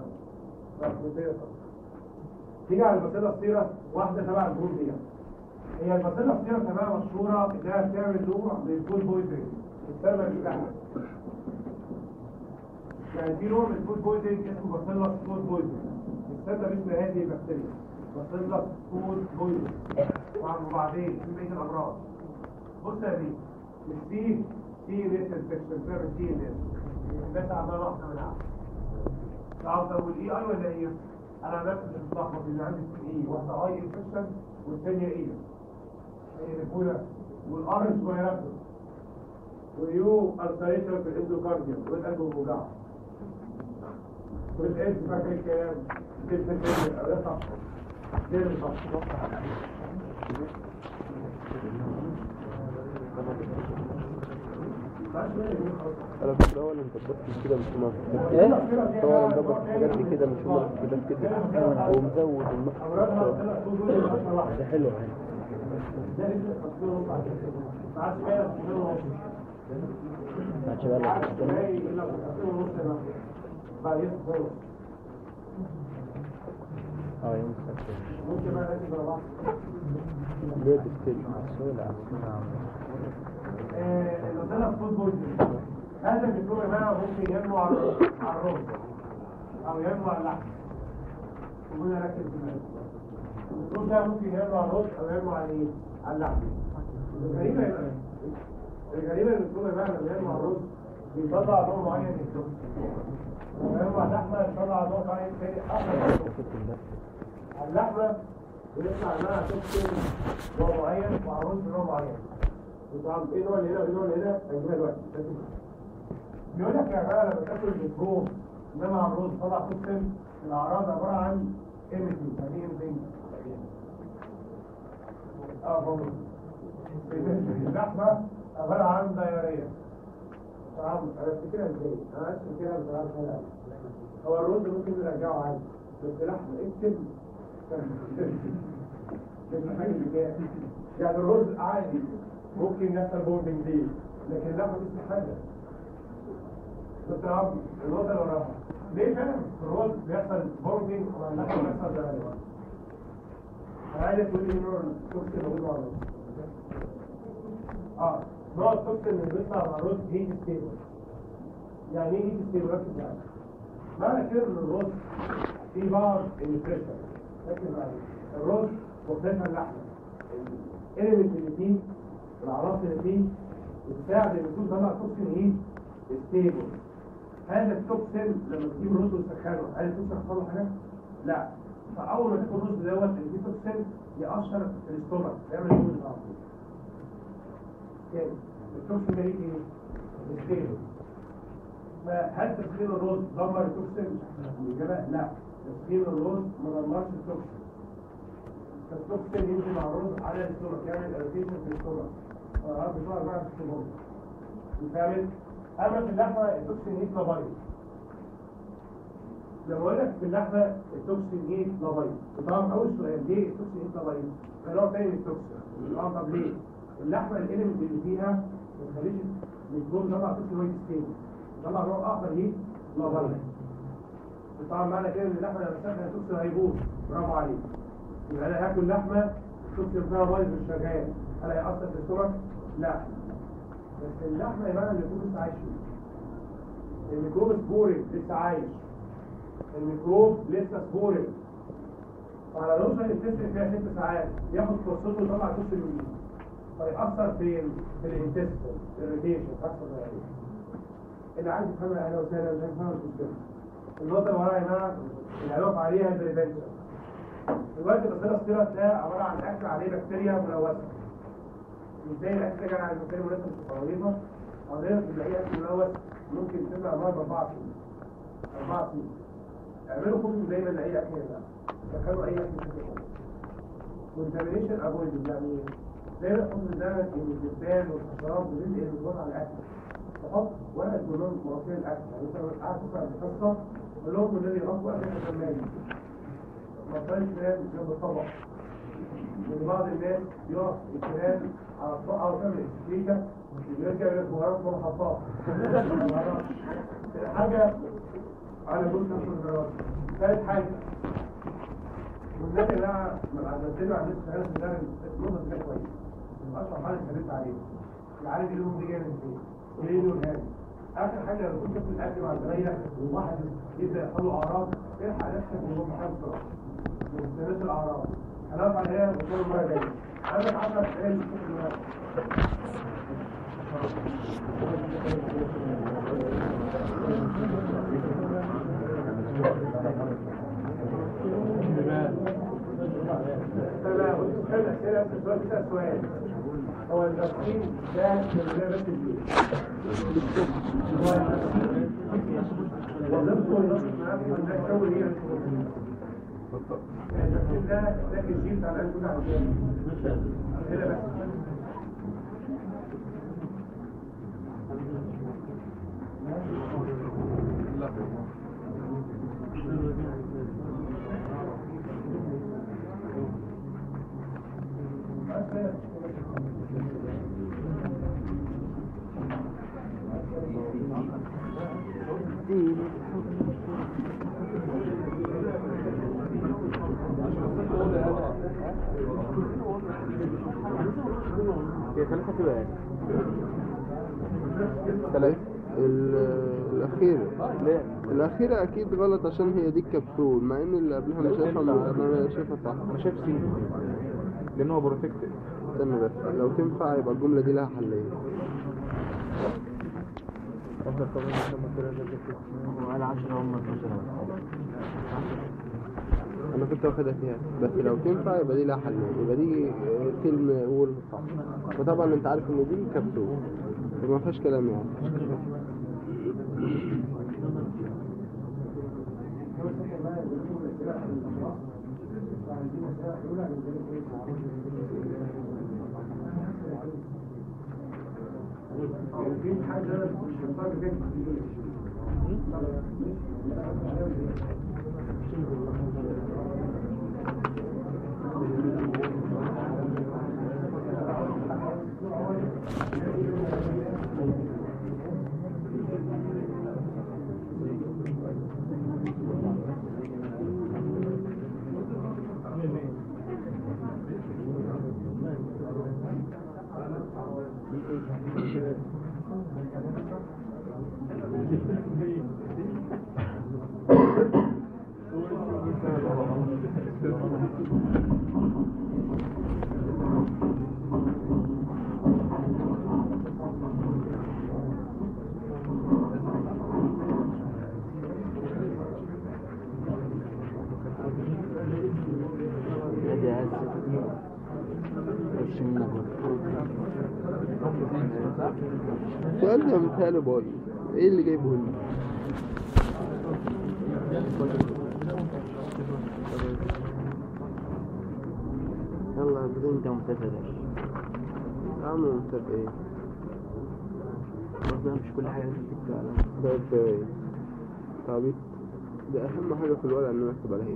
S2: تيجي على البطيله الصيره واحده تبع الجروب دي هي البطيله الصيره تبع مشهوره انها بتعمل نوع من الفود بويزنج بتسمى الاحمر يعني في نوع من الفود بويزنج اسمه بطيله فود بويزنج بتسمى باسم هذه البكتيريا بطيله فود بويزنج وبعدين في بقيه الامراض بص يا بيه السي سي ناس انفكشن بتعمل سي ناس الناس عماله واحده من عارف تعرف طب والاي اي ولا ايه؟ انا بس مش متلخبط اللي عندي اي واحده اي انفكشن والثانيه ايه؟ هي الاولى والار سكويرات واليو التريشن في الاندوكارديوم والقلب بيوجعه والاس فاكر الكلام كلمه كلمه ده صح ده صح
S3: انا كنت اول مظبط كده مش هما
S1: ايه
S3: طبعا مظبط الحاجات دي كده مش هما كده كده ومزود المقص
S1: ده حلو يعني
S2: ده لسه خمسين ونص على فكرة. ما عادش بقى
S1: ما عادش بقى لك
S2: ما عادش باقي إلا خمسين ونص يا جماعة. بعد يسقط خالص.
S1: اه يوم السبت
S2: ممكن بقى نركز على بعض
S3: ليه بتكتب
S1: عسولة عسولة
S2: آه، النظام الفود بويزن هذا الدكتور يا جماعه ممكن ينمو على على الرز او ينمو على اللحم وقلنا ركز في الموضوع. الدكتور ده ممكن ينمو على الرز او ينمو على ايه؟ على اللحم الغريبه يبقى الغريبه ان الدكتور يا جماعه لما ينمو على الرز بيطلع نوع معين من الدكتور لما ينمو على اللحمه بيطلع نوع معين تاني احلى من الدكتور. على اللحمه بيطلع لها توكسين نوع معين وعلى الرز نوع معين وطبعا ايه نوع اللي هنا وايه نوع اللي هنا هنجيبها دلوقتي بيقول لك يا جماعه لما تاكل البترول انما على الرز طلع توكسين الاعراض عباره عن ايمتنج يعني ايه ايمتنج؟ اه بقول اللحمه عباره عن دايريه طبعا انا افتكرها ازاي؟ انا عايز افتكرها بطريقه سهله هو الرز ممكن نرجعه عادي بس اللحمه اكتب مش حاجه بكام يعني الرز عادي ممكن يحصل بوردنج دي لكن اللحمه مش حاجه بس يا عم النقطه اللي وراها ليه فعلا في الروز بيحصل بورنج ولا بيحصل ده انا عايز تقول لي نوع التوكسين موجود مع الرز اه نوع التوكسين اللي بيطلع مع الرز هيت ستيبل يعني ايه هيت ستيبل ركز معايا معنى كده ان الرز فيه بعض النيوتريشن ركز معايا الرز مختلفة اللحمة الاليمنت اللي فيه العناصر اللي فيه بتساعد ان يكون طلع توكسين هيت ستيبل هذا التوكسين لما تجيب الرز وتسخنه هل التوكسين حصل له حاجه؟ لا فاول ما تاكل الرز دوت اللي فيه توكسين يأثر في الاستومك يعمل يوم الضغط تاني التوكسين ده ليه ايه؟ ستيبل فهل تسخين الرز دمر التوكسين؟ الإجابة لا تسخين الرز ما دمرش التوكسين فالتوكسين يمشي مع الرز على الاستومك يعمل اريتيشن في الاستومك فالرز بتوع بقى في الاستومك فاهم؟ اما في اللحمه التوكسين هيت لابايت لما اقول لك في اللحمه التوكسين هيت لابايت طبعا اول سؤال ليه التوكسين هيت لابايت؟ ده نوع تاني من التوكسين اه طب ليه؟ اللحمه الاليمنت اللي فيها ما تخليش الميكروب يطلع توكسين وايت ستين يطلع نوع اخر هيت لابايت طبعا معنى كده ان اللحمه لما تسخن التوكسين هيبوظ برافو عليك يبقى انا هاكل لحمه التوكسين فيها بايظ مش شغال هل هيأثر في السمك؟ لا بس اللحمه يا اللي يكون لسه عايش فيه الميكروب سبوري لسه عايش الميكروب لسه سبوري فعلى نوصل الانتستين فيها ست ساعات ياخد فرصته ويطلع توكسين جديد فيأثر فين؟ في الانتستين في الريديشن تحصل يعني اللي عايز يفهمها اهلا وسهلا مش هيفهمها المشكله النقطه اللي ورايا يا جماعه العلاج عليها البريفنشن دلوقتي البصيله الصغيره ده عباره عن اكل عليه بكتيريا ملوثه ازاي الاكل ده على البكتيريا ملوثه مش طويله حضرتك بتلاقيه اكل ملوث ممكن تبقى مرض 4 سنين 4 سنين اعملوا خطوه دايما لاي اكل ده دخلوا اي اكل في كونتامينيشن افويد يعني ايه؟ دايما حط دايما ان الدبان والحشرات ورزق الوضع على الاكل تحط ورقه جنون مرافقين الاكل يعني انت قاعد تقرا القصه قول لهم ان اللي يغطوا اكل الحمام ما تبقاش تنام جنب الطبق من بعض الناس يقف الكلام على الطبق او تعمل استيكه بيرجع يقول لك مهارات مرحبات حاجه على جزء من الدراسه ثالث حاجه والناس اللي انا بنزله على الناس في هذا النقطه دي كويس اشرح حاجه اتكلمت عليها العالم دي لهم دي جايه من فين؟ وليه له هذا؟ اخر حاجه لو كنت في الاكل مع زمايلك وواحد يبدا يحصل له اعراض الحق نفسك من محل بسرعه من استناس الاعراض هنقف على ايه بكل المره الجايه عندك 10 دقايق تشوف الوقت سؤال هو التقسيم ده للغاية بس الجيل وظيفته ينصف معاك ان ده يكون هي التقسيم ده ده الجيل بتاع الان كله عشان كده بس
S3: هي ثلاثة تبقى ايه؟
S4: ثلاثة الأخيرة
S3: ليه؟
S4: الأخيرة أكيد غلط عشان هي دي الكبسول مع إن اللي قبلها أنا شايفها أنا شايفها صح
S3: انا شايف سي لان هو بروتكتد
S4: استنى بس لو تنفع يبقى الجملة دي لها حلين
S3: افضل طبعا لما كده وعلى 10 هم 12
S4: أنا كنت واخدها فيها بس لو تنفع يبقى دي لها حلين يبقى دي آه، فيلم أول صح وطبعا أنت عارف إن دي كبسول فما فيهاش كلام يعني
S2: في حاجة أنا مش مضطر فيها
S1: ادي عز وش منك
S4: السؤال ده مثال باي ايه اللي جايبه لي
S1: يلا يا بدون انت ممتاز
S4: يا عم انت بايه
S1: برضه مش كل حاجه لازم تكتب على
S4: طيب ايه تعبيط ده اهم حاجه في الورقه ان انا اكتب عليها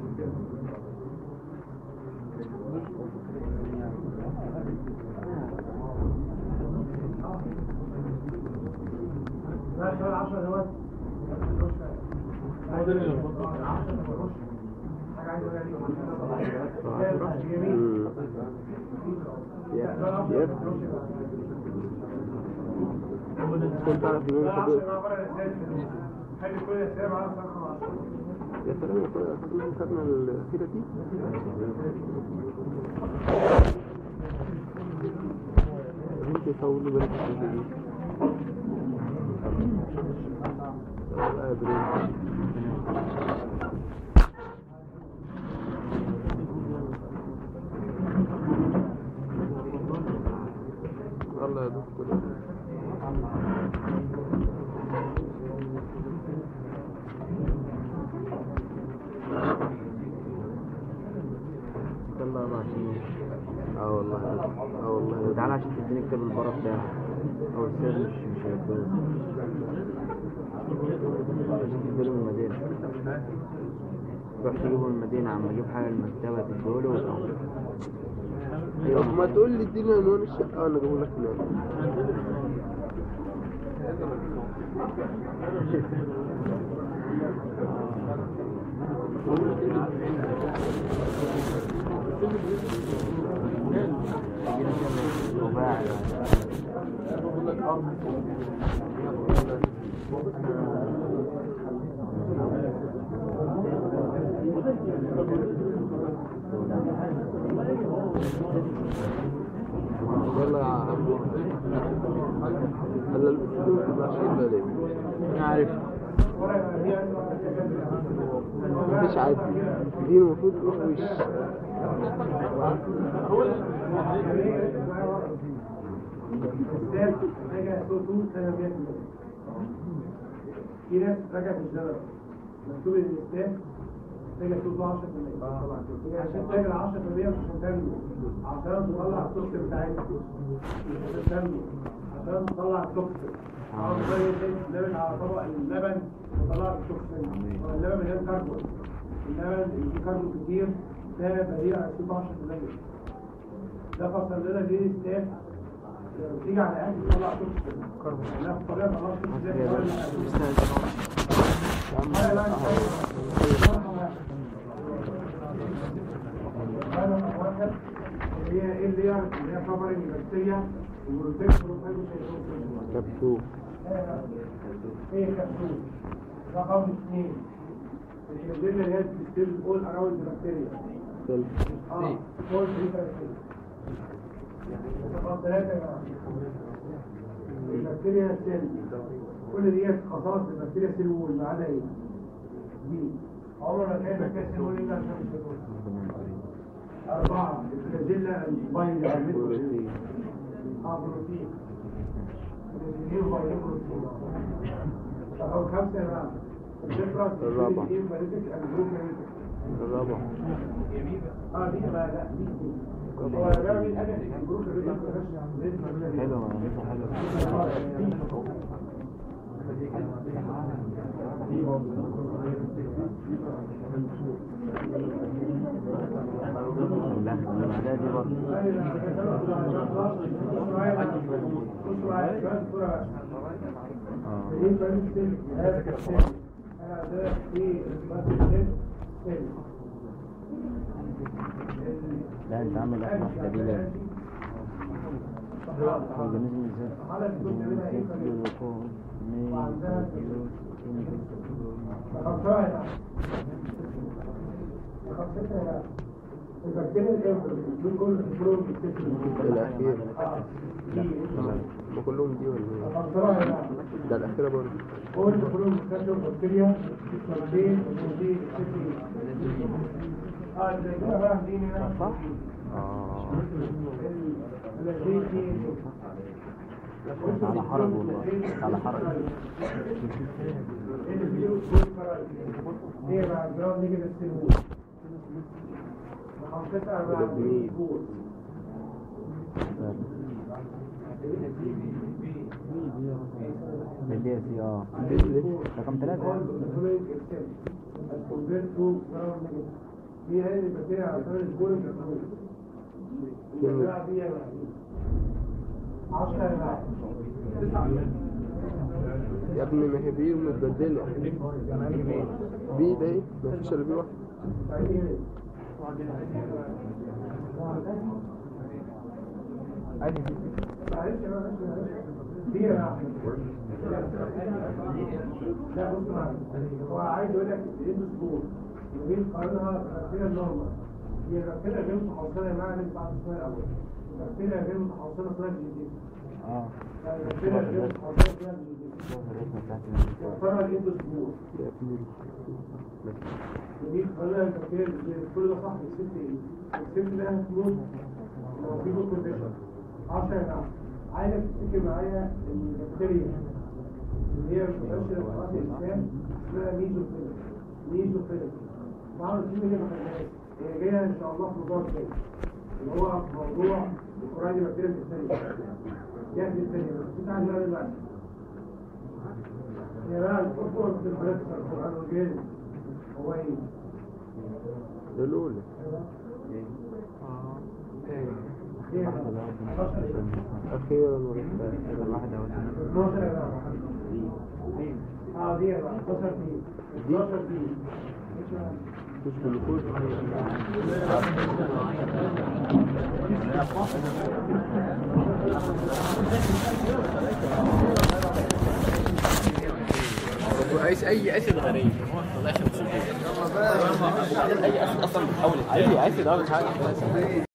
S2: ماشي 10 دلوقتي حاجه عايز اقولها ليهم جميل
S4: امم يا يا كنت عارف ان انا خدت
S2: خلي كل الاسئله معانا صفحه 10
S4: يا سلام يا اخويا خدنا خدنا الأخيرة دي انت يطول بالك في الحتة دي آه، برنس. الله يا دكتور
S1: يلا اربع سنين
S4: اه والله اه والله
S1: تعالى عشان تديني كتاب البره بتاعك او السر مش مش هيكون تجيبه من المدينة تروح تجيبه من المدينة عم اجيب حاجة المكتبة تديهوله وتروح
S4: طب ما تقول لي اديني عنوان الشقة وانا اجيبه لك هناك
S1: رباعي
S4: يلا يا عم هلا الاسلوب ما شيء بالي
S1: انا عارف
S4: مفيش عادي دي المفروض تروح وش
S2: الكتاب راجع صوته سنة 100% في ناس راجع بالزمن مكتوب ان الكتاب راجع صوته 10% عشان تراجع 10% مش عشان تنمو عشان تطلع التوكس بتاعتك مش عشان تنمو عشان تطلع التوكس عاوز زي اللبن على طبق اللبن وطلع التوكس اللبن مليان كربون اللبن اللي فيه كربون كتير ده بديل على صوته 10% ده فصل لنا ليه الستاف تيجي على الاكل تطلع توكسين كربون لا في طريقه طلعت توكسين هي ايه اللي هي اللي هي كفرنج بكتيريا وبروتكت
S4: كبسوب
S2: ايه كبسول رقم اثنين الكبسولة اللي هي بتستيل اول اراوند بكتيريا
S4: سلف
S2: اه فول فري بكتيريا رقم ثلاثة يا جماعة البكتيريا سيل كل دي خصائص البكتيريا سيل وول ما عدا ايه؟ دي عمر ما كان بكتيريا سيل وول الا عشان مش هتقول أربعة الفلاجيلا البايل
S4: بروتين
S2: اه بروتين الاثنين بايل بروتين أو خمسة يا جماعة الديفرنس
S4: الرابعة.
S2: بين الباريتك and البروكاريوتك.
S4: الرابع
S2: اه دي بقى لا دي دي. هو يا جماعة مين قال لك البروكاريوتك ما فيهاش
S1: حلو حلو لا لا دي برضه اه لا انت عامل احنا محتاجين organism is
S2: الحالة اللي كنت منها ايه فريق وعندها خمسة هنا خمسة هنا البكتيريا الإبرة دول كل الفلور
S4: الأخير
S2: اه دي
S4: ما كلهم دي ولا ايه؟
S2: خمسة هنا
S4: ده الأخيرة برضه
S2: كل الفلور بتكتب بكتيريا مرتين ومرتين اه زي كده بقى دي هنا صح؟
S1: اه
S2: الذين دي
S1: على حرج والله على حرج
S2: ايه بقى الجرام نيجي للسنون خمسة مع السنون
S1: الدي اس سي اه رقم ثلاثة
S2: هي هذه البكتيريا على سبيل الكوليك البكتيريا دي 10
S4: يا ابني ما هي بي متبدلة بي ده ايه؟ ما فيش الا بي واحد
S2: لا بص معايا هو عايز يقول لك ايه الاسبوع يمين قارنها بكتيريا النورمال هي بكتيريا غير متحوصله مع اللي بعد اسمها الاول بكتيريا غير متحوصله اسمها الجديد
S1: اه
S2: بكتيريا غير متحوصله اسمها الجديد
S1: الرسمة بتاعتي
S2: وصلها الايه الاسبوع
S4: يا ابني
S2: ودي قارنها البكتيريا الجديد كل ده صح الست ايه الست ده فلوس لو في جود كونديشن 10 يا جماعه عايزك تفتكر معايا البكتيريا اللي هي مباشرة فقرات الإنسان اسمها ميزوفيلم ميزوفيلم بعض الكلمة اللي ما خدناهاش هي جاية إن شاء الله في موضوع تاني اللي هو موضوع القرآن بكتيريا الإنسانية جاء في الثانية بس بتاع المال دلوقتي يا بقى الأسبوع في البلاد القرآن والجيل هو إيه؟
S4: الأولى
S2: إيه؟ 11
S4: أخيرا والثالث
S1: واحدة
S2: 12 يا جماعة اه دي بقى 12 دي 12 دي
S4: مش بالكود
S3: عايز اي اسد غريب الله يخليك اي اسد اصلا بتحول اي اسد اه مش عارف